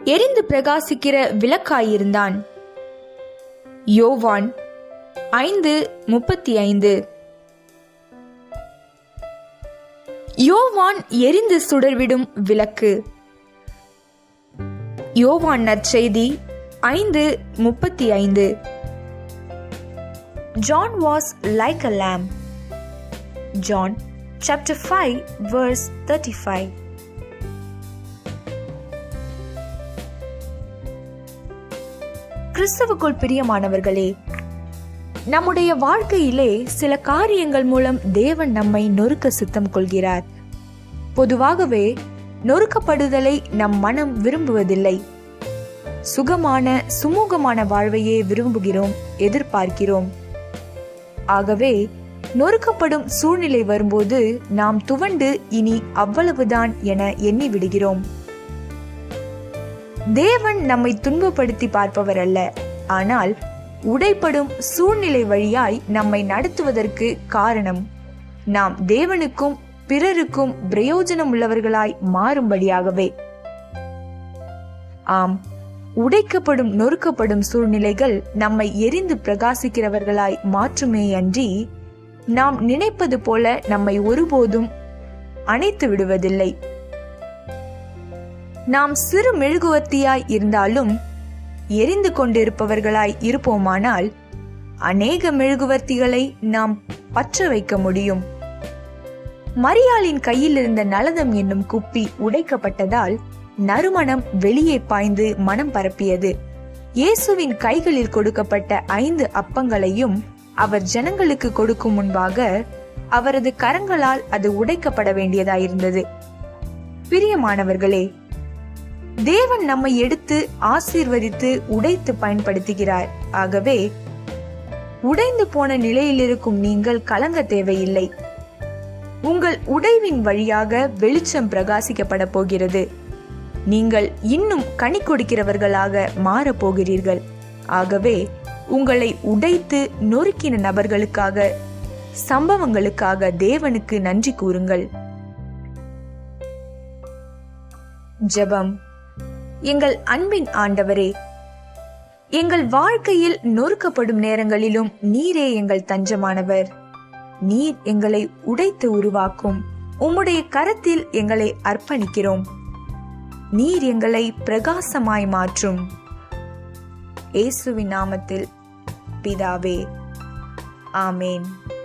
எரிந்து பிரகாசிக்கிற விளக்காயிருந்தான் யோவான் ஐந்து முப்பத்தி ஐந்து யோவான் எரிந்து சுடர்விடும் விளக்கு யோவான் நற்செய்தி ஐந்து முப்பத்தி ஐந்து John was like a lamb. John chapter 5 verse 35. கிறிஸ்தவுக்குள் பிரியமானவர்களே நம்முடைய வாழ்க்கையிலே சில காரியங்கள் மூலம் தேவன் நம்மை நொறுக்க சித்தம் கொள்கிறார் பொதுவாகவே நொறுக்கப்படுதலை நம் மனம் விரும்புவதில்லை சுகமான சுமூகமான வாழ்வையே விரும்புகிறோம் எதிர்பார்க்கிறோம் ஆகவே நொறுக்கப்படும் சூழ்நிலை வரும்போது நாம் துவண்டு இனி அவ்வளவுதான் என எண்ணி விடுகிறோம் தேவன் நம்மை துன்பப்படுத்தி பார்ப்பவர் அல்ல ஆனால் உடைப்படும் சூழ்நிலை வழியாய் நம்மை நடத்துவதற்கு காரணம் நாம் தேவனுக்கும் பிறருக்கும் பிரயோஜனம் உள்ளவர்களாய் மாறும்படியாகவே ஆம் உடைக்கப்படும் நொறுக்கப்படும் சூழ்நிலைகள் நம்மை எரிந்து பிரகாசிக்கிறவர்களாய் மாற்றுமே அன்றி நாம் நினைப்பது போல நம்மை ஒருபோதும் அணைத்து விடுவதில்லை நாம் சிறு மெழுகுவர்த்தியாய் இருந்தாலும் எரிந்து கொண்டிருப்பவர்களாய் இருப்போமானால் அநேக மெழுகுவர்த்திகளை நாம் பற்ற வைக்க முடியும் மரியாளின் கையில் இருந்த நலதம் என்னும் குப்பி உடைக்கப்பட்டதால் நறுமணம் வெளியே பாய்ந்து மனம் பரப்பியது இயேசுவின் கைகளில் கொடுக்கப்பட்ட ஐந்து அப்பங்களையும் அவர் ஜனங்களுக்கு கொடுக்கும் முன்பாக அவரது கரங்களால் அது உடைக்கப்பட வேண்டியதாயிருந்தது பிரியமானவர்களே தேவன் நம்மை எடுத்து ஆசீர்வதித்து உடைத்து பயன்படுத்துகிறார் ஆகவே உடைந்து போன நிலையில் இருக்கும் நீங்கள் கலங்க தேவையில்லை உங்கள் உடைவின் வழியாக வெளிச்சம் பிரகாசிக்கப்பட போகிறது நீங்கள் இன்னும் கனி கொடுக்கிறவர்களாக மாறப் போகிறீர்கள் ஆகவே உங்களை உடைத்து நொறுக்கின நபர்களுக்காக சம்பவங்களுக்காக தேவனுக்கு நன்றி கூறுங்கள் ஜெபம் எங்கள் அன்பின் ஆண்டவரே எங்கள் வாழ்க்கையில் நொறுக்கப்படும் நேரங்களிலும் நீரே எங்கள் தஞ்சமானவர் நீர் எங்களை உடைத்து உருவாக்கும் உம்முடைய கரத்தில் எங்களை அர்ப்பணிக்கிறோம் நீர் எங்களை பிரகாசமாய் மாற்றும் இயேசுவின் நாமத்தில் பிதாவே ஆமேன்